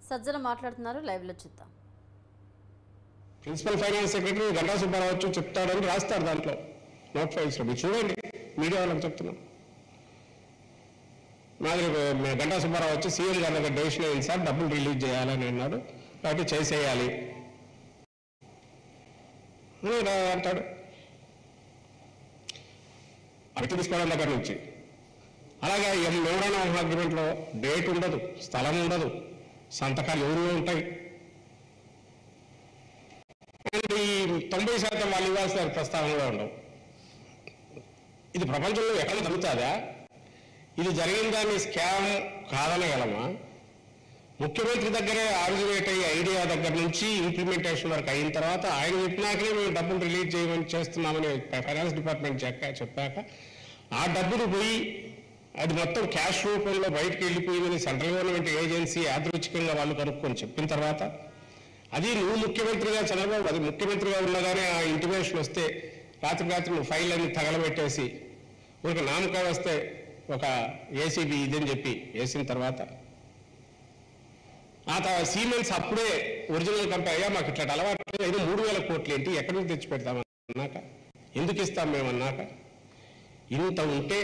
సజ్జల మాట్లాడుతున్నారు లైవ్ లో చూద్దాం principal finance secretary Ganta Subbarao వచ్చి చెప్తాడని రాస్తారు దాంట్లో నోట్ ఫైల్స్లో మీరు చూడండి మీడియా వాళ్ళకి చెప్తున్నాం మాదిరి మే- గంటా సుబ్బారావు వచ్చి సీఎం గారి దగ్గర డెసిషన్ అయింది సార్ డబ్బులు రిలీజ్ చేయాలని అన్నాడు కాబట్టి చేసేయాలి అని రా- అంటాడు అవి తీసుకోవడం దగ్గర నుంచి అలాగే మెమోరాండం ఆఫ్ అగ్రిమెంట్లో డేట్ ఉండదు స్థలం ఉండదు సంతకాలు ఎవరు ఉంటాయి అండ్ ఈ తొంభై శాతం వాళ్ళు ఇవ్వాల్సిన ప్రస్తావనలో ఉండవు ఇది ప్రపంచంలో ఎక్కడ జరుగుతుందా ఇది జరిగిన దాన్ని స్కామ్ కాదనగలమా ముఖ్యమంత్రి దగ్గరే ఆరిజినేట్ అయ్యే ఐడియా దగ్గర నుంచి ఇంప్లిమెంటేషన్ వరకు అయిన తర్వాత ఆయన చెప్పినాకనే మేము డబ్బులు రిలీజ్ చేయమని చేస్తున్నామని ఫైనాన్స్ డిపార్ట్మెంట్ చెప్పా చెప్పాక ఆ డబ్బులు పోయి అది మొత్తం క్యాష్ రూపంలో బయటకు వెళ్ళిపోయిందని సెంట్రల్ గవర్నమెంట్ ఏజెన్సీ యాదృచ్ఛికంగా వాళ్ళు కనుక్కొని చెప్పిన తర్వాత అది నువ్వు ముఖ్యమంత్రిగా చంద్రబాబు అది ముఖ్యమంత్రిగా ఉండగానే ఆ ఇంటిమేషన్ వస్తే రాత్రి రాత్రి నువ్వు ఫైల్ అన్ని తగలబెట్టేసి ఒక నామకాయ వస్తే ఒక ఏసీబీ ఇదని చెప్పి వేసిన తర్వాత ఆ తర్వాత సీమెన్స్ అప్పుడే ఒరిజినల్ కంపెనీ అయ్యా మాకు ఇట్లా అలవాటు అయితే మూడు వేల కోట్లు ఏంటి ఎక్కడి నుంచి తెచ్చి పెడతామన్నాక ఎందుకు ఇస్తాం మేము అన్నాక ఇంత ఉంటే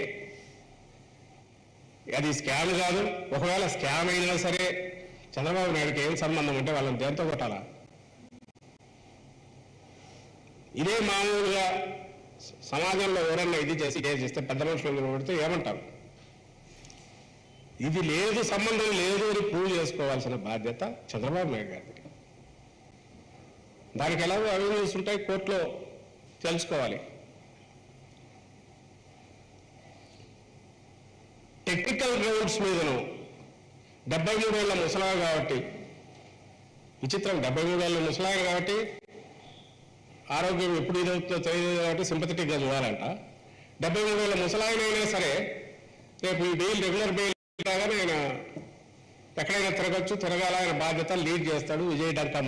అది స్కామ్ కాదు ఒకవేళ స్కామ్ అయినా సరే చంద్రబాబు నాయుడుకి ఏం సంబంధం ఉంటే వాళ్ళని దేంతో కొట్టాలా ఇదే మామూలుగా స- సమాజంలో ఎవరన్నా ఇది చేసి కేసు చేస్తే పెద్ద మనుషులు నిలబడితే ఏమంటారు ఇది లేదు సంబంధం లేదు అని ప్రూవ్ చేసుకోవాల్సిన బాధ్యత చంద్రబాబు నాయుడు గారిది దానికి ఎలాగో అవెన్యూస్ ఉంటాయి కోర్టులో తెలుసుకోవాలి టెక్నికల్ గ్రౌండ్స్ మీదను డెబ్బై మూడేళ్ల ముసలాగా కాబట్టి విచిత్రం డెబ్బై మూడేళ్ల ముసలాగా కాబట్టి ఆరోగ్యం ఎప్పుడు ఇదవుతుందో తెలియదు కాబట్టి సింపథెటిక్గా చూడాలంట డెబ్బై మూడేళ్ల ముసలాయనైనా సరే రేపు ఈ బెయిల్ రెగ్యులర్ బెయిల్ లాగానే ఆయన ఎక్కడైనా తిరగచ్చు తిరగాల ఆయన బాధ్యత లీడ్ చేస్తాడు విజయ్ డంకా